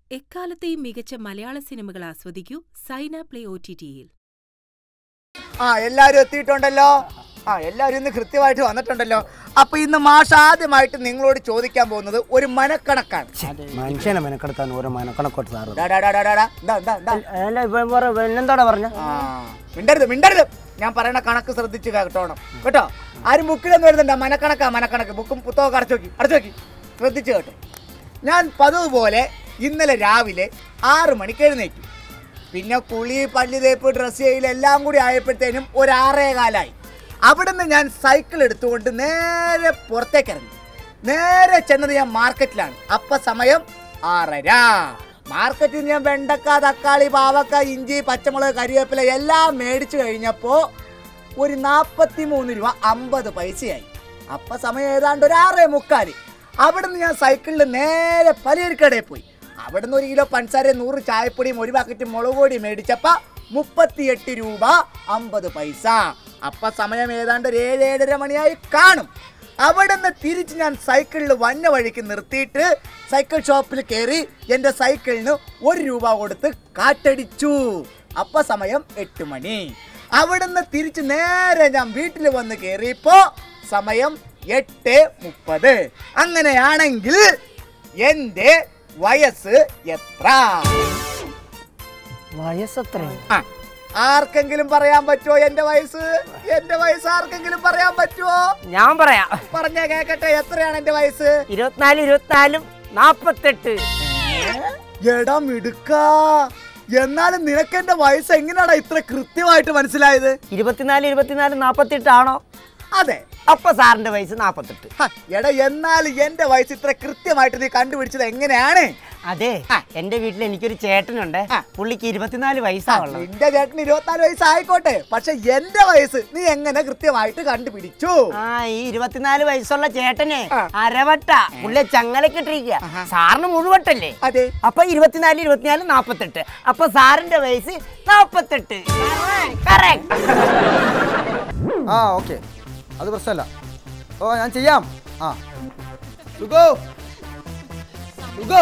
എക്കാലത്തെയും മികച്ച മലയാള സിനിമകൾ ആസ്വദിക്കൂ സൈന പ്ലേ ഒ ടി ടിയിൽ ആ എല്ലാരും എത്തിയിട്ടുണ്ടല്ലോ ആ എല്ലാരും ഇന്ന് കൃത്യമായിട്ട് വന്നിട്ടുണ്ടല്ലോ അപ്പൊ ഇന്ന് മാഷ് ആദ്യമായിട്ട് നിങ്ങളോട് ചോദിക്കാൻ പോകുന്നത് ഒരു മനക്കണക്കാണ് മനുഷ്യനെ മെനക്കെടുത്താൻ ഓരോ മനക്കണക്കോട്ട് സാറ് ഡാ, ഡാ, ഡാ, ഡാ, ഡാ, ഡാ. ഇതാ, ഇതാ, ഇതാ. അല്ല ഇപ്പൊ പറ പിന്നെന്താടാ പറഞ്ഞ ആ, മിണ്ടരുത് മിണ്ടരുത് ഞാൻ പറയണ കണക്ക് ശ്രദ്ധിച്ച് കേട്ടോണം കേട്ടോ ആരും ബുക്കിലൊന്നും എഴുതണ്ട മനക്കണക്കാ മനക്കണക്ക് ബുക്കും പുസ്തകമൊക്കെ അടച്ചു നോക്കി അടച്ചു നോക്കി ശ്രദ്ധിച്ച് കേട്ടോ ഞാൻ പതിവ് പോലെ ഇന്നലെ രാവിലെ ആറ് മണിക്ക് എഴുന്നേറ്റു പിന്നെ കുളി പല്ല് തേപ്പ് ഡ്രസ്സ് ചെയ്യൽ എല്ലാം കൂടി ആയപ്പോഴത്തേനും ഒരു ആറേ കാലായി അവിടുന്ന് ഞാൻ സൈക്കിൾ എടുത്തുകൊണ്ട് നേരെ പുറത്തേക്ക് ഇറങ്ങി നേരെ ചെന്നത് ഞാൻ മാർക്കറ്റിലാണ് അപ്പ സമയം ആറര മാർക്കറ്റിൽ ഞാൻ വെണ്ടക്ക തക്കാളി പാവക്ക ഇഞ്ചി പച്ചമുളക് കരിവേപ്പില എല്ലാം മേടിച്ചു കഴിഞ്ഞപ്പോൾ ഒരു നാൽപ്പത്തി മൂന്ന് രൂപ അമ്പത് പൈസയായി അപ്പ സമയം ഏതാണ്ട് ഒരു ആറേ മുക്കാല് അവിടുന്ന് ഞാൻ സൈക്കിളിൽ നേരെ പലചരക്കടയിൽ പോയി അവിടുന്ന് ഒരു കിലോ പഞ്ചസാര നൂറ് ചായപ്പൊടിയും ഒരു പാക്കറ്റ് മുളക് പൊടി മേടിച്ചപ്പ മുപ്പത്തിയെട്ട് രൂപ അമ്പത് പൈസ അപ്പ സമയം ഏതാണ്ട് ഒരു ഏഴ് ഏഴര മണിയായി കാണും അവിടുന്ന് തിരിച്ച് ഞാൻ സൈക്കിളിൽ വന്ന വഴിക്ക് നിർത്തിയിട്ട് സൈക്കിൾ ഷോപ്പിൽ കയറി എൻ്റെ സൈക്കിളിന് ഒരു രൂപ കൊടുത്ത് കാറ്റടിച്ചു അപ്പ സമയം എട്ട് മണി അവിടുന്ന് തിരിച്ച് നേരെ ഞാൻ വീട്ടിൽ വന്ന് കയറിയപ്പോ സമയം എട്ട് മുപ്പത് അങ്ങനെയാണെങ്കിൽ എൻ്റെ വയസ്സ് എത്ര വയസ്സത്രയും ആ, ആർക്കെങ്കിലും പറയാൻ പറ്റുമോ എൻ്റെ വയസ്സ് എൻ്റെ വയസ്സ് ആർക്കെങ്കിലും പറയാൻ പറ്റുമോ ഞാൻ പറയാം പറഞ്ഞ കേക്കട്ടെ എത്രയാണ് എൻ്റെ വയസ്സ് ഇരുപത്തിനാല് ഇരുപത്തിനാലും നാപ്പത്തെട്ട് എടാ മിടുക്ക എന്നാലും നിനക്ക് എന്റെ വയസ്സ് എങ്ങനെയാടാ ഇത്ര കൃത്യമായിട്ട് മനസ്സിലായത് ഇരുപത്തിനാല് ഇരുപത്തിനാല് നാപ്പത്തെട്ട് ആണോ അതെ അപ്പൊ സാറിന്റെ വയസ്സ് നാപ്പത്തെട്ട് ഹ, എടാ എന്നാലും എന്റെ വയസ്സ് ഇത്ര കൃത്യമായിട്ട് നീ കണ്ടുപിടിച്ചത് എങ്ങനെയാണ് അതെ ആ. എന്റെ വീട്ടിൽ എനിക്കൊരു ചേട്ടനുണ്ട് ആ. പുള്ളിക്ക് ഇരുപത്തിനാല് വയസ്സാവുള്ളത് നിന്റെ ചേട്ടന് ഇരുപത്തിനാല് വയസ്സായിക്കോട്ടെ പക്ഷെ എന്റെ വയസ്സ് നീ എങ്ങനെ കൃത്യമായിട്ട് കണ്ടുപിടിച്ചു ആ ഈ ഇരുപത്തിനാല് വയസ്സുള്ള ചേട്ടനെ ആ. അരവട്ട പുള്ളി ചങ്ങലക്കിട്ടിരിക്കുക സാറിന് മുഴുവട്ടല്ലേ അതെ അപ്പൊ ഇരുപത്തിനാല് ഇരുപത്തിനാല് നാപ്പത്തെട്ട് അപ്പൊ സാറിന്റെ വയസ്സ് നാപ്പത്തെട്ട് Correct. ആ ഓക്കെ അത് പ്രശ്നമല്ല ഓ ഞാൻ ചെയ്യാം ആ സുഖോ സുഖോ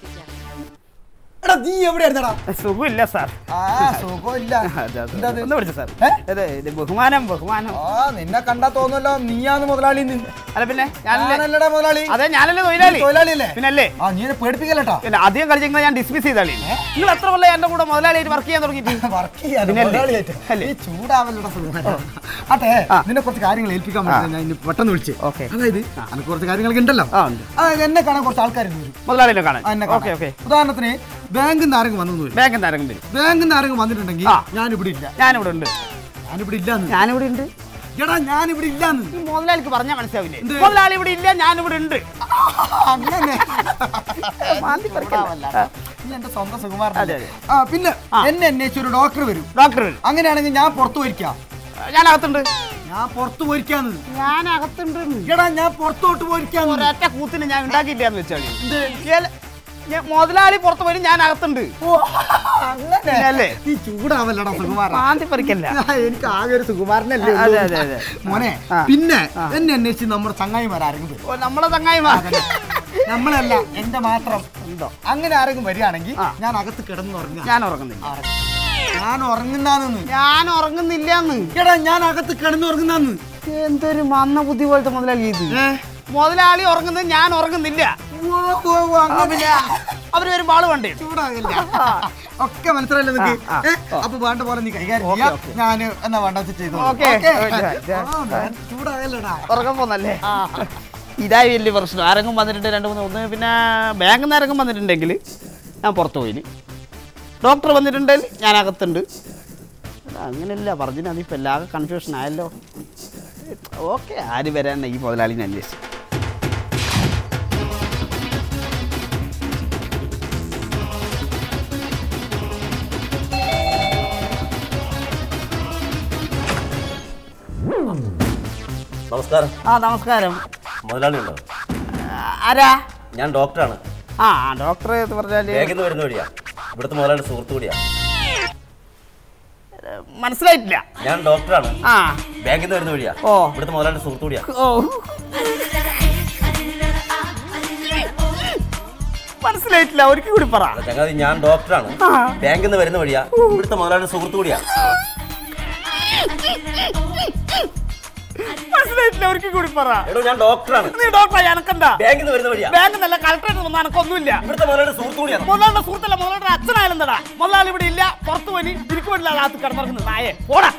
എടാ നീ എവിടെയായിരുന്നടാ സുഖമില്ല സാർ ആ സുഖമില്ല എന്താ ഇത്? ഒന്ന് വിളിച്ചു സാർ ഏ? അതെ ഇത് ബഹുമാനം ബഹുമാനം ആ നിന്നെ കണ്ടാ തോന്നുമല്ലോ നീയാന്ന് മുതലാളി അല്ല പിന്നെ ഞാനല്ലേ ഞാനല്ലടാ മുതലാളി അതെ ഞാനല്ലേ തൊഴിലാളി തൊഴിലാളിയല്ലേ പിന്നല്ലേ ആ നീ എന്നെ പേടിപ്പിക്കല്ലേട്ടാ പിന്നെ അധികം കളിച്ചെങ്കിൽ ഞാൻ ഡിസ്മിസ് ചെയ്താളി നിങ്ങൾ എത്ര കൊല്ലം എന്റെ കൂടെ മുതലാളിയായിട്ട് വർക്ക് ചെയ്യാൻ തുടങ്ങിയിട്ട് വർക്ക് ചെയ്യാൻ പിന്നല്ലേ? മുതലാളിയായിട്ട് അല്ലേ? നീ ചൂടാവല്ലടാ സുഖമായിട്ട് അതെ നിന്നെ കുറച്ച് കാര്യങ്ങൾ ഏൽപ്പിക്കാൻ വേണ്ടി ഞാൻ ഇനി പെട്ടെന്ന് വിളിച്ചു ഓക്കേ. അതായത് അനക്ക് കുറച്ച് കാര്യങ്ങളൊക്കെ ഉണ്ടല്ലോ ആ, ഉണ്ട്. അതായത് എന്നെ കാണാൻ കുറച്ച് ആൾക്കാർ വരും മുതലാളിനെ കാണാൻ ആ, എന്നെ ഓക്കെ കാണാൻ. ഓക്കെ ഉദാഹരണത്തിന് ബാങ്കിൽ നിന്ന് ആരെങ്കിലും വന്നു വരും ബാങ്ക് എന്തായാലും വരും ബാങ്കിൽ നിന്ന് ആരെങ്കിലും വന്നിട്ടുണ്ടെങ്കിൽ ആ. ഞാനിവിടെ ഇല്ല ഞാനിവിടെ ഉണ്ട് ഞാനിവിടെ ഇല്ലാന്ന് ഞാനിവിടെ ഉണ്ട് എടാ ഞാനിവിടെ ഇല്ലാന്ന് ഈ മുതലാളിക്ക് പറഞ്ഞാൽ മനസ്സിലാവില്ലേ എന്ത്? മുതലാളി ഇവിടെ ഇല്ല ഞാനിവിടെ ഉണ്ട് അങ്ങനെ മാന്തി പറിക്കല്ല. നീ എന്റെ സ്വന്തം സുകുമാരൻ അതെ, അതെ. ആ പിന്നെ എന്നെ അന്വേഷിച്ച ഒരു ഡോക്ടർ വരും ഡോക്ടർ അങ്ങനെയാണെങ്കിൽ ഞാൻ പുറത്തു പോയിരിക്കാം ഞാൻ അകത്തുണ്ട് ഞാൻ പുറത്തു പോയിരിക്കാന്ന് ഞാൻ അകത്തുണ്ട് എടാ ഞാൻ പുറത്തോട്ട് പോയിരിക്കാന്ന് ഒരൊറ്റ കൂത്തിന് ഞാൻ ഉണ്ടാക്കിയില്ല എന്ന് വെച്ചാൽ മുതലാളി പുറത്ത് വരും ഞാൻ അകത്തുണ്ട് ഓ, അങ്ങനെ പിന്നല്ലേ? നീ ചൂടാവല്ലടാ സുകുമാരൻ മാന്തി പറിക്കല്ല എനിക്ക് ആകെ ഒരു സുകുമാരനല്ലേ അതെ, ഉള്ളൂ. അതെ, അതെ. മോനെ ആ. പിന്നെ എന്നെ അന്വേഷിച്ച് നമ്മുടെ ചങ്ങായിമാർ ആരെങ്കിലും വരും ഓ, നമ്മളെ ചങ്ങായിമാ നമ്മളല്ല എന്റെ മാത്രം എന്തോ അങ്ങനെ ആരെങ്കിലും വരികയാണെങ്കിൽ ആ. ഞാൻ അകത്ത് കിടന്നുറങ്ങുക ഞാൻ ഉറങ്ങുന്നില്ല ഞാൻ ഉറങ്ങുന്നാന്ന് ഞാൻ ഉറങ്ങുന്നില്ലെന്ന് എടാ ഞാൻ അകത്ത് കിടന്നുറങ്ങുന്നാന്ന് എന്തൊരു മന്ന ബുദ്ധി പോലത്തെ മുതലാളി ഇത് ഏ? മുതലാളി ഉറങ്ങുന്നത് ഞാൻ ഉറങ്ങുന്നില്ല ഓ, ഓ, ഓ, ആ, അങ്ങനെ പിന്നെ അവര് വരുമ്പോൾ ആള് വേണ്ടേ ചൂടാകില്ല ഒക്കെ മനസ്സിലായില്ല നിനക്ക് ആ, ആ. ഏ? അപ്പൊ വേണ്ട പോലെ നീ കൈകാര്യം ഓക്കേ, ചെയ്യാം ഓക്കേ. ഞാൻ എന്നാ വേണ്ട ചെയ്തു ഓക്കേ. ഓക്കേ. ചൂടാകല്ലടാ ഉറങ്ങാൻ പോന്നല്ലേ ഇതായി വലിയ പ്രശ്നം ആരെങ്കിലും വന്നിട്ടുണ്ട് രണ്ട് മൂന്ന് ഒന്ന് പിന്നെ ബാങ്കിൽ നിന്ന് ആരെങ്കിലും വന്നിട്ടുണ്ടെങ്കിൽ ഞാൻ പുറത്ത് പോയിന് ഡോക്ടർ വന്നിട്ടുണ്ടെങ്കിൽ ഞാൻ അകത്തുണ്ട് എടാ, അങ്ങനെയല്ല പറഞ്ഞിട്ട് അതിപ്പോൾ എല്ലാകെ കൺഫ്യൂഷൻ ആയല്ലോ ഓക്കെ ആര് വരാൻ ഈ മുതലാളിനെ അന്വേഷിച്ചു നമസ്കാരം ആ നമസ്കാരം മുതലാളി ഉണ്ടോ ആ, ആരാ ഞാൻ ഡോക്ടറാണ് ആ ഡോക്ടർ എന്ന് പറഞ്ഞാൽ വേഗം നിന്ന് വരുന്ന വഴിയാ ഇവിടുത്തെ മുതലാളി സുഹൃത്തു കൂടിയാ മനസ്സിലായിട്ടില്ല ഞാൻ ഡോക്ടറാണ് ആ ബാങ്കിൽ നിന്ന് വരുന്ന വഴിയാ ഓ. ഇവിടുത്തെ മുതലാളി സുഹൃത്തു കൂടിയാ ഓ മനസ്സിലായിട്ടില്ല ഒരിക്കൽ കൂടി പറ അല്ല, ചങ്ങാതി ഞാൻ ഡോക്ടറാണ് ബാങ്കിൽ നിന്ന് വരുന്ന വഴിയാ ഇവിടുത്തെ മുതലാളിയുടെ സുഹൃത്തു കൂടിയാ മനസ്സിലായിട്ടില്ല ഒരിക്കൽ കൂടി പറ എടോ ഞാൻ ഡോക്ടറാണ് നീ ഡോക്ടറെ എനക്കണ്ട ബാങ്കിൽ നിന്ന് വരുന്ന വഴിയാ ബാങ്ക് നല്ല കളക്ടറേറ്റ് ഒന്നും എനക്കൊന്നുമില്ല ഇവിടുത്തെ മുതലാളിയുടെ സുഹൃത്തു കൂടിയാണ് മുതലാളിയുടെ സുഹൃത്തല്ല മുതലാളിയുടെ അച്ഛനായാലും തടാ മുതലാളി ഇവിടെ ഇല്ല പുറത്തു പോയി എനിക്ക് വേണ്ടില്ല അകത്ത് കിടന്നിറങ്ങുന്നത് നായേ പോടാ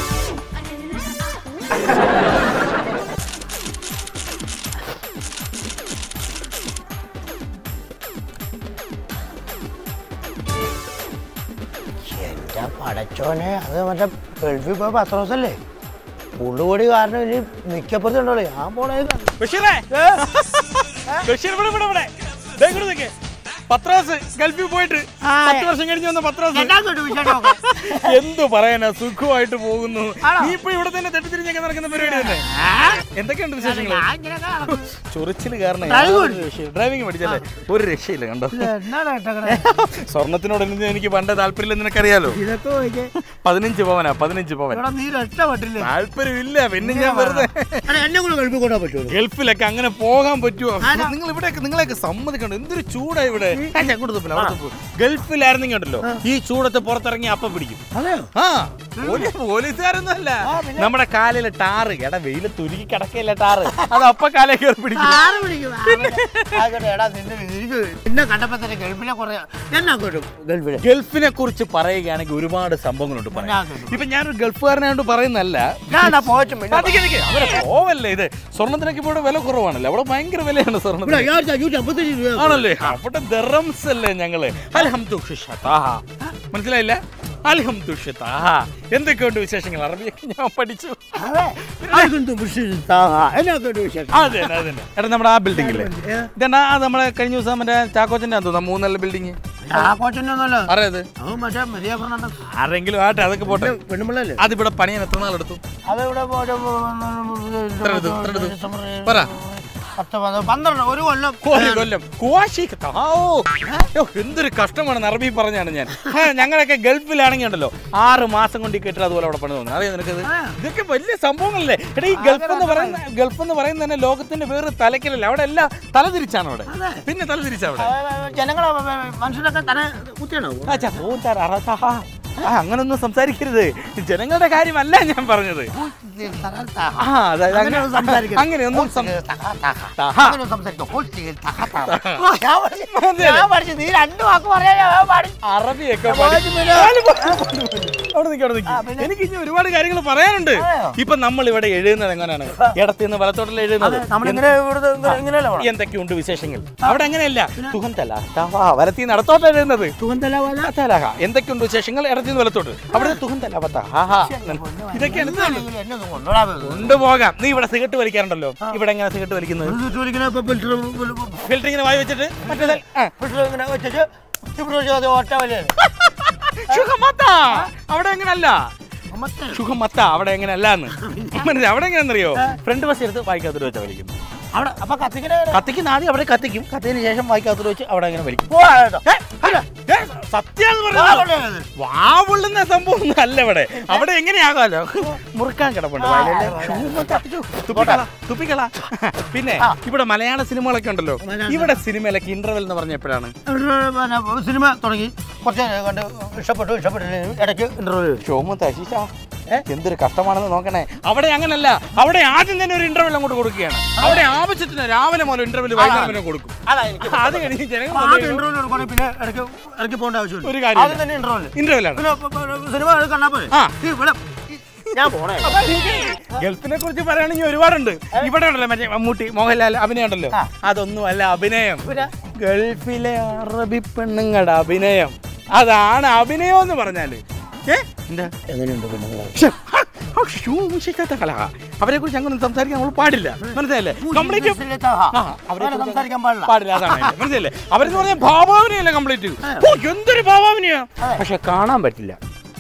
എന്റെ പടച്ചോനെ അത് മറ്റേ ഗൾഫിൽ പോയ പത്രോസല്ലേ പുള്ളുപൊടി കാരണം ഇനി മിക്കപ്പുറത്തുണ്ടല്ലോ ഞാൻ പോണേ ബഷീറേ ബഷീർ ഇവിടെ ഇവിടെ ഇവിടെ ദേ ഇങ്ങോട്ട് നിൽക്ക് പത്രാസ് ഗൾഫിൽ പോയിട്ട് പത്ത് വർഷം കഴിഞ്ഞ് വന്ന പത്രാസ് എന്തു പറയാനാ സുഖമായിട്ട് പോകുന്നു നീ ഇപ്പൊ ഇവിടെ തന്നെ തെറ്റിത്തിരിഞ്ഞൊക്കെ നടക്കുന്ന പരിപാടി തന്നെ എന്തൊക്കെയുണ്ട് വിശേഷങ്ങൾ ചൊറിച്ചില് കാരണം ഡ്രൈവിംഗ് പഠിച്ചല്ലേ ഒരു രക്ഷയില്ല കണ്ടോ സ്വർണത്തിനോട് എനിക്ക് എനിക്ക് പണ്ട് താല്പര്യമില്ല നിനക്കറിയാലോ പതിനഞ്ച് പവനാ പതിനഞ്ച് പവൻ നീ രക്ഷപ്പെട്ടില്ലേ താല്പര്യമില്ല പിന്നെ ഞാൻ വെറുതെ എന്നെ കൂടെ ഗൾഫിൽ കൊണ്ടാ പറ്റുമോ ഗൾഫിലൊക്കെ അങ്ങനെ പോകാൻ പറ്റുമോ നിങ്ങൾ ഇവിടെയൊക്കെ നിങ്ങളെയൊക്കെ സമ്മതിക്കണ്ട എന്തൊരു ചൂടാ ഇവിടെ ആ, ഞാൻ അങ്ങോട്ട് തുപ്പില്ല, അവിടെ തുപ്പ്. ഗൾഫിലായിരുന്നെങ്കിൽ ഉണ്ടല്ലോ ഈ ചൂടത്ത് പുറത്തിറങ്ങി അപ്പം പിടിക്കും ആ പോലീ- പോലീസുകാരൊന്നും അല്ല നമ്മുടെ കാലിലെ ടാറ് എടാ വെയില് തുരുക്കി കിടക്കയില്ല ടാറ് അത് അപ്പ കാലേ കയറി പിടിക്കും ആയിക്കോട്ടെ എടാ നിന്നെ എനിക്ക് എന്നെ കണ്ടപ്പോ തന്നെ ഗൾഫിലെ കുറെ എന്നെ അങ്ങോട്ട് ഗൾഫിലെ ഗൾഫിനെ കുറിച്ച് പറയുകയാണെങ്കിൽ ഒരുപാട് സംഭവങ്ങളുണ്ട് പറയാൻ ഇപ്പൊ ഞാനൊരു ഗൾഫുകാരനായോണ്ട് പറയുന്നല്ല ഞാൻ പോയിട്ടും അധികം അധികം. അവരെ പോവല്ലേ ഇത് സ്വർണത്തിനൊക്കെ ഇപ്പോൾ ഇവിടെ വില കുറവാണല്ലോ അവിടെ ഭയങ്കര വിലയാണ് സ്വർണ്ണത്തിന് അഞ്ഞൂറ്റി അമ്പത്തഞ്ച് രൂപ ആണല്ലേ അവിടെ ദറംസ് അല്ലേ ഞങ്ങള് അൽഹംദുഷിഷതാഹ. മനസ്സിലായില്ല അൽഹംദുഷിതാഹ. എന്തൊക്കെയുണ്ട് വിശേഷങ്ങൾ അറബിയൊക്കെ ഞാൻ പഠിച്ചു എന്നെ അങ്ങോട്ട് വിശേഷം അതെ അതെ അതെ എടാ നമ്മുടെ ആ ബിൽഡിംഗ് ഇല്ലേ ഇതെന്നാ അത് നമ്മളെ കഴിഞ്ഞ ദിവസം മറ്റേ ചാക്കോച്ചന്റെ തോന്നുന്നു മൂന്നല്ല ബിൽഡിംഗ് ആ കോച്ചന്റെ ഒന്നല്ല അറിയത് അവൻ മറ്റേ മരിയ ഫെർണാണ്ടസ് ആരെങ്കിലും ആട്ടെ അതൊക്കെ പോട്ടെ പെണ്ണുമ്പിള്ളല്ലേ അതിവിടെ പണിയാൻ എത്ര നാളെടുത്തു അതെവിടെ എത്ര എടുത്തു? എത്ര എടുത്തു? പറ. പത്ത് പന്ത്രണ്ട് പന്ത്രണ്ട് ഒരു കൊല്ലം ഒരു കൊല്ലം കുവാശിക്ക് താ- ഓ. യ്യോ, എന്തൊരു കഷ്ടമാണ് അറബി പറഞ്ഞാണ് ഞാൻ ആ, ഞങ്ങളൊക്കെ ഗൾഫിലാണെങ്കിൽ ഉണ്ടല്ലോ ആറ് മാസം കൊണ്ട് ഈ കെട്ടിടം അതുപോലെ അവിടെ പണി തോന്നുന്നു അറിയാം നിനക്കത് ഇതൊക്കെ വലിയ സംഭവങ്ങളല്ലേ എടാ ഈ ഗൾഫ് എന്ന് പറയുന്ന ഗൾഫ് എന്ന് പറയുന്നത് തന്നെ ലോകത്തിന്റെ വേറെ തലക്കലല്ല അവിടെ എല്ലാം തലതിരിച്ചാണ് അവിടെ പിന്നെ തലതിരിച്ചാ അവിടെ ജനങ്ങളെ മനുഷ്യരൊക്കെ തന്നെ കുത്തിയാണോ ആ, ചാ, ഓ, താ, റ, റ, ആ. ആ, അങ്ങനൊന്നും സംസാരിക്കരുത് ജനങ്ങളുടെ കാര്യമല്ല ഞാൻ പറഞ്ഞത് ആ അതായത് അങ്ങനെ അങ്ങനെയൊന്നും സംസാരിക്കരുത്. അങ്ങനെയൊന്നും സം- താഹ. അങ്ങനെ സംസാരിക്കും ഹോസ്റ്റലിൽ തക തക. ഓ, ഞാൻ അതെ, പഠിച്ചു. അതെ. ഞാൻ പഠിച്ചു നീ രണ്ടു വാക്ക് പറയാ ഞാൻ പഠിച്ചു അറബിയൊക്കെ ഞാൻ പഠി- പോയിട്ട് പിന്നെ- നാല് പോ- അവിടെ നിൽക്ക്, അവിടെ നിൽക്ക്. എനിക്ക് ഇനി ഒരുപാട് കാര്യങ്ങൾ പറയാനുണ്ട് അതെയോ? ഇപ്പൊ നമ്മൾ ഇവിടെ എഴുതുന്നത് എങ്ങനെയാണ് ഇടത്തുനിന്ന് വലത്തോട്ടല്ല എഴുതുന്നത് നമ്മളിങ്ങനെ ഇവിടുത്തെ ഇങ്ങനെ- ഇങ്ങനെയല്ലേ പോണം? എന്തൊക്കെയുണ്ട് വിശേഷങ്ങൾ അവിടെ അങ്ങനെയല്ല തുഹന്തല വലത്തി നടത്തോട്ട് എഴുതുന്നത് സുഗന്ധല പോലെ. തലഹ. എന്തൊക്കെയുണ്ട് വിശേഷങ്ങൾ ഇടത്തുനിന്ന് വലത്തോട്ട് അവിടെ തുഹന്തല ഇതൊക്കെയാണ് ഇല്ലെങ്കിലും എന്നെ ഒന്ന് കൊണ്ടുപോടാ പോയി. കൊണ്ടുപോകാം നീ ഇവിടെ സിഗരറ്റ് വലിക്കാറുണ്ടല്ലോ ഇവിടെ എങ്ങനെ സിഗരറ്റ് വലിക്കുന്നത് ഒരു ചുറ്റും ഇങ്ങനെ ഇപ്പൊ ഫിൽറ്റർ ഫിൽറ്റർ ഇങ്ങനെ വായി വെച്ചിട്ട് മറ്റേത് ആ. ഫിൽറ്റർ ഇങ്ങനെ വെച്ചിട്ട് ഇവിടെ വെച്ച് അത് ഒറ്റ വലിയാണ് ശുഖമത്ത അവിടെ എങ്ങനല്ല ശുഖമത്ത അവിടെ എങ്ങനെയല്ലാന്ന് മനസ്സിലായി അവിടെ എങ്ങനെയാണെന്നറിയോ ഫ്രണ്ട് ബസ് എടുത്ത് വായിക്കാത്തൊരു വെച്ചാൽ വലിക്കുന്നു അവിടെ അപ്പൊ കത്തിക്കണേ കത്തിക്കുന്ന ആദ്യം അവിടെ കത്തിക്കും കത്തിയതിന് ശേഷം വായിക്കാത്തൊരു വെച്ച് അവിടെ അങ്ങനെ വലിക്കും പോവാ കേട്ടോ. ഏ, അല്ല, ഏ, സത്യാന്ന് പറഞ്ഞത് വാവുള്ളുന്ന സംഭവം ഒന്നും അല്ല ഇവിടെ അവിടെ എങ്ങനെയാകാലോ മുറുക്കാൻ കിടപ്പുണ്ട് വായിലല്ലേ? തുപ്പിക്കള തുപ്പിക്കള പിന്നെ ഇവിടെ മലയാള സിനിമകളൊക്കെ ഉണ്ടല്ലോ ഇവിടെ സിനിമയിലൊക്കെ ഇന്റർവെൽ എന്ന് പറഞ്ഞ എപ്പോഴാണ് പിന്നെ സിനിമ തുടങ്ങി കുറച്ച് നേരം കണ്ട് ഇഷ്ടപ്പെട്ടു ഇഷ്ടപ്പെട്ടില്ല ഇടയ്ക്ക് ഇന്റർവ്യൂ ഷോമ എന്തൊരു കഷ്ടമാണെന്ന് നോക്കണേ അവിടെ അങ്ങനല്ല അവിടെ ആദ്യം തന്നെ ഒരു ഇന്റർവെൽ അങ്ങോട്ട് കൊടുക്കുകയാണ് അവിടെ ആവശ്യത്തിന് രാവിലെ മുതൽ ഇന്റർവെൽ വൈകുന്നേരം വരെ കൊടുക്കും അതാ എനിക്ക് അത് കഴിഞ്ഞ് ജനങ്ങൾ ആദ്യം ഇന്റർവ്യൂ കൊടുക്കണേ പിന്നെ ഇടയ്ക്ക് ഇടയ്ക്ക് പോകേണ്ട ആവശ്യമില്ല ഒരു കാര്യമില്ല. ആദ്യം തന്നെ ഇന്റർവ്യൂ ഇന്റർവെൽ ആണ് പിന്നെ പ- പ- സിനിമ കണ്ടാ പോലെ ആ. ഇവിടെ ഞാൻ പോണേ ഗൾഫിനെ കുറിച്ച് പറയുകയാണെങ്കിൽ ഒരുപാടുണ്ട് ഇവിടെ ഉണ്ടല്ലോ മറ്റേ മമ്മൂട്ടി മോഹൻലാൽ അഭിനയം ഉണ്ടല്ലോ അതൊന്നും അല്ല അഭിനയം ഗൾഫിലെ അറബി പെണ്ണുങ്ങളുടെ അഭിനയം അതാണ് അഭിനയം എന്ന് പറഞ്ഞാല് ഏ? എന്താ എങ്ങനെയുണ്ട് പെണ്ണുങ്ങളെ ശ്ശെ, ഹാ, ആ, ശ്ശൂ, ശിക്കാത്ത കല. അവരെ കുറിച്ച് അങ്ങനെ സംസാരിക്കാൻ നമ്മൾ പാടില്ല മനസ്സിലല്ലേ കംപ്ലീറ്റ് ആ, അവരെ കുറിച്ച് സംസാരിക്കാൻ പാടില്ല പാടില്ല അതാണ് അതിന്റെ. മനസ്സിലല്ലേ അവരെന്ന് പറഞ്ഞാൽ ഭാവാവിനെയല്ല കംപ്ലീറ്റ് ഓ എന്തൊരു ഭാവാവിനെയാ പക്ഷെ കാണാൻ പറ്റില്ല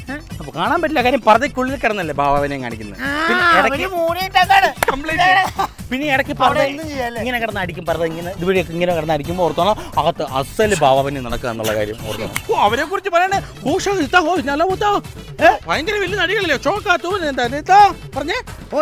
കാണാൻ പറ്റില്ല കാര്യം പർദ്ദയ്ക്കുള്ളിൽ കിടന്നല്ലേ ഭാവനെ കാണിക്കുന്നത് പിന്നെ ഇടയ്ക്ക് കംപ്ലീറ്റ് പിന്നെ ഇടയ്ക്ക് പർദ്ദ ഇങ്ങനെ കിടന്ന് അടിക്കും പർദ്ദ ഇങ്ങനെ ഇതുവഴിയൊക്കെ ഇങ്ങനെ കിടന്ന് അടിക്കുമ്പോൾ ഓർത്തോണം അകത്ത് അസല് ഭാവനെ നടക്കുക എന്നുള്ള കാര്യം ഓർത്തോണം ഓ അവരെ കുറിച്ച് പറയണേ ഊഷ ഇത്താ ഹോ നല്ല ഊത്താ ഏ ഭയങ്കര വലിയ നടികളല്ലേ ചോക്കാ തൂ എന്താ ഇതാ പറഞ്ഞേ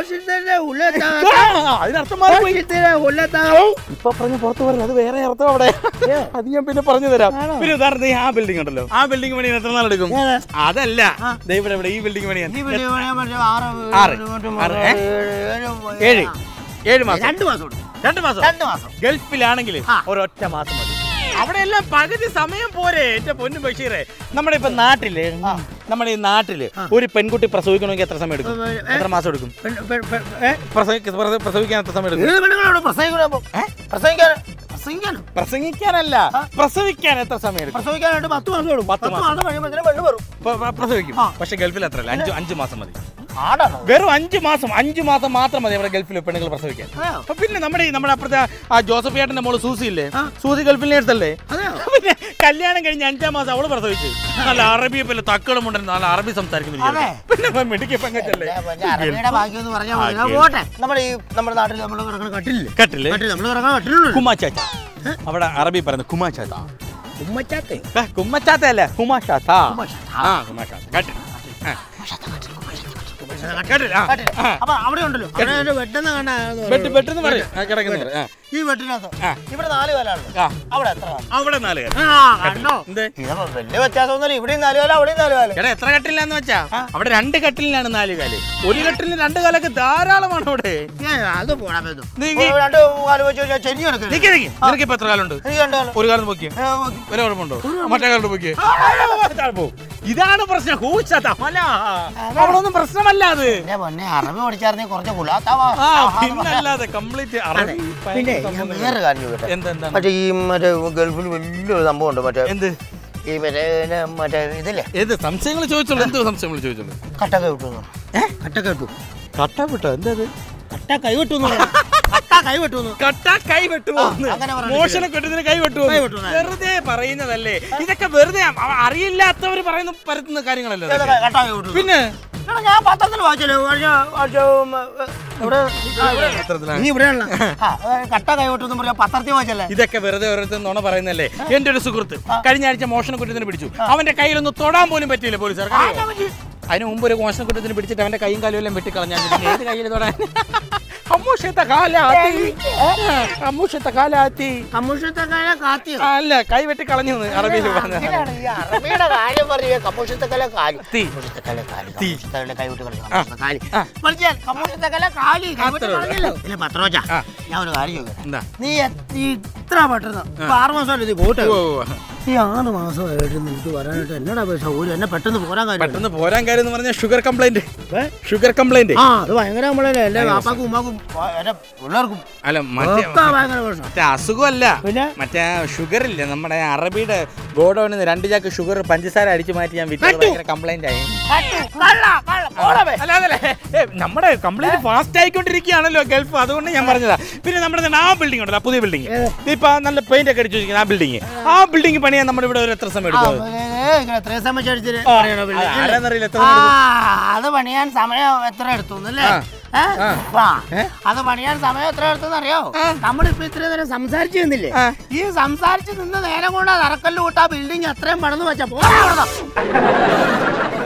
ആ, അതിനർത്ഥം മാറിപ്പോയി ഇപ്പൊ പറഞ്ഞ് പുറത്ത് പറഞ്ഞു അത് വേറെ അർത്ഥം അവിടെ അത് ഞാൻ പിന്നെ പറഞ്ഞു തരാം പിന്നെ ഉദാഹരണത്തിന് ഈ ആ ബിൽഡിംഗ് ഉണ്ടല്ലോ ആ ബിൽഡിംഗ് പണിയാൻ എത്ര നാളെടുക്കും അതല്ല ദേ ഇവിടെ ഇവിടെ ഈ ബിൽഡിംഗ് പണിയാൻ ആറ്. ആറ്, ഏ? ഏഴ് ഏഴ് മാസം രണ്ട് മാസം ഉണ്ട്. രണ്ട് മാസം രണ്ട് മാസം ഗൾഫിലാണെങ്കിൽ ഒരൊറ്റ മാസം മതി അവിടെ എല്ലാം പകുതി സമയം പോരെ എന്റെ പൊന്നു ബഷീറെ നമ്മുടെ ഇപ്പൊ നാട്ടില് നമ്മുടെ ഈ നാട്ടില് ഒരു പെൺകുട്ടി പ്രസവിക്കണമെങ്കിൽ എത്ര സമയം എടുക്കും എത്ര മാസം എടുക്കും പ്രസവിക്ക- പ്രസ- പ്രസവിക്കാൻ എത്ര സമയം എടുക്കും ഏത് പെണ്ണുങ്ങളോട് പ്രസവിക്കണം പ്രസവിക്കാൻ പ്രസവിക്കാനോ പ്രസംഗിക്കാനല്ല പ്രസവിക്കാൻ എത്ര സമയം എടുക്കും പ്രസവിക്കാനായിട്ട് പത്ത് മാസം എടുക്കും പത്ത് പത്ത് മാസം. മാസം കഴിയുമ്പോഴത്തേനും പെണ്ണ് വരും പ്ര- പ്ര- പ്രസവിക്കും പക്ഷെ ഗൾഫിൽ അത്രല്ല അഞ്ച് അഞ്ച് മാസം മതി ആടാണോ വെറും അഞ്ച് മാസം അഞ്ച് മാസം മാത്രം മതി നമ്മുടെ ഗൾഫിൽ പെണ്ണുങ്ങൾ പ്രസവിക്കാൻ അതെയോ? അപ്പൊ പിന്നെ നമ്മുടെ ഈ നമ്മുടെ അപ്പുറത്തെ ആ ജോസഫ് ഏട്ടന്റെ മോള് സൂസി ഇല്ലേ സൂസി ഗൾഫിൽ നേഴ്സല്ലേ പിന്നെ കല്യാണം കഴിഞ്ഞ് അഞ്ചാം മാസം അവള് പ്രസവിച്ചു നല്ല അറബി പോലെ തക്കളം ഉണ്ടെന്ന് നല്ല അറബി സംസാരിക്കുന്ന ഒരു ചെറുക്കൻ. പിന്നെ ഇപ്പൊ മിടുക്കി പെങ്കച്ചല്ലേ അറബിയുടെ ഭാഗ്യം എന്ന് പറഞ്ഞാൽ മതി. ഞാൻ പോട്ടെ നമ്മുടെ ഈ നമ്മുടെ നാട്ടിൽ നമ്മൾ കിടക്കുന്ന കട്ടില്ലേ കട്ടില് കട്ടിൽ നമ്മൾ കിടക്കുന്ന കട്ടിലുണ്ട് കുമാച്ചാച്ച അവിടെ അറബി പറയുന്നത് കുമാച്ചാത്ത ഉമ്മച്ചാത്തെ കുമ്മച്ചാത്ത അല്ല കുമാച്ചാത്ത ആ കുമാച്ചാത്ത കട്ടിൽ ആ. കട്ടിൽ ആ ആ. അപ്പൊ അവിടെ ഉണ്ടല്ലോ അവിടെ ഒരു വെട്ടുന്ന കാണാ ബെഡ് ബെഡ് എന്ന് പറയും ആ, കിടക്കുന്നത് ആ ഈ വെട്ടിനകത്ത് ആ. ഇവിടെ നാല് കാലാണ് ആ. അവിടെ എത്ര കാല്? അവിടെ നാല് കാല്. ആ കണ്ടോ എന്ത് ഇതപ്പോ വലിയ വ്യത്യാസമൊന്നുമില്ല ഇവിടെയും നാല് കാലം അവിടെയും നാല് കാലം എടാ എത്ര കട്ടിലാന്ന് വെച്ചാ അവിടെ രണ്ട് കട്ടിലിനാണ് നാല് കാല് ഒരു കട്ടിലിന് രണ്ട് കാലൊക്കെ ധാരാളമാണ് അവിടെ ഏ, അത് പോടാ പേതു നീ- രണ്ട് കാലം വെച്ച് കഴിഞ്ഞാൽ ചെരി എടുക്കരുത് നിക്ക് നിക്ക്. നിനക്ക് ഇപ്പൊ എത്ര കാലുണ്ട് എനിക്ക് രണ്ട് കാലം ഒരു കാലം നോക്കിയേ ഏ, ഓക്കേ. ഒരു കുഴപ്പമുണ്ടോ മറ്റേ കാലം നോക്കിയേ ഇതാണ് പ്രശ്നം കൂച്ചാത്ത മല അവിടെ ഒന്നും പ്രശ്നമല്ല അത് എന്റെ പൊന്നെ അറബി പഠിച്ചായിരുന്നെങ്കിൽ കുറച്ച് കുലാത്താവാ ആ പിന്നല്ലാതെ കംപ്ലീറ്റ് പിന്നെ ഞാൻ വേറെ കാര്യം ചോദിക്കട്ടെ എന്തെന്താ മറ്റേ ഈ മറ്റേ ഗൾഫിൽ വലിയൊരു സംഭവം ഉണ്ട് മറ്റേ എന്ത് ഈ മറ്റേ പിന്നെ മറ്റേ ഇതില്ലേ ഏത് സംശയങ്ങൾ ചോദിച്ചോളൂ എന്ത് സംശയങ്ങൾ ചോദിച്ചോളൂ കട്ടൊക്കെ വിട്ടു കട്ടൊക്കെ വിട്ടു കട്ട വിട്ടോ എന്താ കട്ട കൈ വിട്ടു കട്ട കൈ വിട്ടു കട്ട കൈ വെട്ടുമോ ആ, അങ്ങനെ പറഞ്ഞിട്ട് മോഷണ കെട്ടുന്നതിന് കൈ വെട്ടുമോ കൈ വെട്ടുമോ? വെറുതെ പറയുന്നതല്ലേ ഇതൊക്കെ വെറുതെ അവ- അറിയില്ലാത്തവർ പറയുന്ന പരത്തുന്ന കാര്യങ്ങളല്ലേ ഇതൊക്കെ? കട്ട കൈ വിട്ടു പിന്നെ എടാ, ഞാൻ പത്രത്തിൽ വായിച്ചല്ലോ കഴിഞ്ഞ ആഴ്ച, ഉം, ഏ, ഇവിടെ ആ, ഇവിടെ. പത്രത്തിലാണ്. നീ ഇവിടെയാണല്ലോ ആ, ഏ, കട്ട കൈ വിട്ടു എന്ന് പറയാ പത്രത്തിൽ വായിച്ചല്ലേ ഇതൊക്കെ വെറുതെ ഓരോരുത്തർ നുണ പറയുന്നല്ലേ എന്റെ ഒരു സുഹൃത്ത് കഴിഞ്ഞ ആഴ്ച മോഷണ കുറ്റത്തിന് പിടിച്ചു അവന്റെ കയ്യിലൊന്ന് തൊടാൻ പോലും പറ്റിയില്ല പോലീസുകാർ അതിന് മുമ്പ് ഒരു മോഷണ കുറ്റത്തിന് പിടിച്ചിട്ട് അവന്റെ കൈയും കാലും എല്ലാം വെട്ടിക്കളഞ്ഞാൽ പിന്നെ ഏത് കയ്യിൽ തൊടാൻ അമ്മൂഷത്തെ കാലാത്തി അമ്മൂഷത്തെ കാലാത്തി കമ്മൂഷത്തെ കാല കാത്തിയോ അല്ല കൈ വെട്ടി കളഞ്ഞു അറബിയിൽ പറഞ്ഞ അങ്ങനെയാണ് ഈ അറബിയുടെ കാര്യം പറയുക കമ്മൂഷത്തക്കല കാലി തീ. കമ്മൂഷത്തക്കല കാലി തീ. കമ്മൂഷത്തക്കല കൈ വിട്ട് കളിക്കണം ആ. കാലി ആ. മനസ്സിലായി കമ്മൂഷത്തക്കല കാലി കൈ വിട്ട് അത്രേ ഉള്ളൂ. കളഞ്ഞല്ലോ. ഇല്ല പത്രോജ ആ. ഞാൻ ഒരു കാര്യം ചോദിക്കട്ടെ എന്താ നീ എത്ര- ഈ ഇത്ര പെട്ടെന്ന് ഇപ്പൊ ആറ് മാസമല്ലേ നീ പോട്ടെ ഓ, ഓ, ഓ. ഈ ആറ് മാസമായിട്ട് നിനക്ക് വരാനായിട്ട് എന്നടാ പൈസ ഒരു എന്നെ പെട്ടെന്ന് പോരാൻ കാര്യം പെട്ടെന്ന് പോരാൻ കാര്യം എന്ന് പറഞ്ഞാൽ ഷുഗർ കംപ്ലൈന്റ് ഷുഗർ കംപ്ലൈന്റ് ആ അത് ഭയങ്കര നമ്മളല്ലേ എല്ലാ വാപ്പാക്കും ഉമ്മാക്കും ആ, എന്റെ പിള്ളേർക്കും അല്ല മറ്റേ ഒക്കെ ഭയങ്കര പ്രശ്നം മറ്റേ അസുഖമല്ല പിന്നെ? മറ്റേ ഷുഗർ ഇല്ല നമ്മുടെ അറബിയുടെ ഗോഡൌണിൽ നിന്ന് രണ്ട് ചാക്ക് ഷുഗർ പഞ്ചസാര അടിച്ചു മാറ്റി ഞാൻ വിറ്റത് ഭയങ്കര കംപ്ലൈന്റ് ആയി അല്ല അതല്ലേ ഏ, നമ്മുടെ കംപ്ലൈന്റ് ഫാസ്റ്റ് ആയിക്കൊണ്ടിരിക്കുകയാണല്ലോ ഗൾഫ് അതുകൊണ്ട് ഞാൻ പറഞ്ഞതാ പിന്നെ നമ്മുടെ തന്നെ ആ ബിൽഡിംഗ് ഉണ്ടല്ലോ ആ പുതിയ ബിൽഡിംഗ് ഇപ്പൊ നല്ല പെയിന്റ് ഒക്കെ അടിച്ചു വെച്ചിരിക്കുന്ന ആ ബിൽഡിംഗ് ആ ബിൽഡിംഗ് പണിയാൻ നമ്മുടെ ഇവിടെ ഒരു എത്ര സമയം എടുക്കും എത്രയും സമയം ചോദിച്ചിട്ട് ആ, പറയണോ പിന്നെ? അത് ആരാന്നറിയില്ല, എത്ര ആ, സമയം അത് പണിയാൻ സമയം എത്ര എടുത്തു അല്ലേ ആ. അത് പണിയാൻ സമയം എത്ര എടുത്തെന്ന് അറിയോ നമ്മളിപ്പോ ഇത്രയും നേരം സംസാരിച്ചു നിന്നില്ലേ ആ. ഈ സംസാരിച്ച് നിന്ന് നേരം കൊണ്ട് അത് അറക്കല്ല് കൂട്ടാ ബിൽഡിംഗ് എത്രയും പണിന്ന് വെച്ചാ പോരാ അവിടുന്ന്.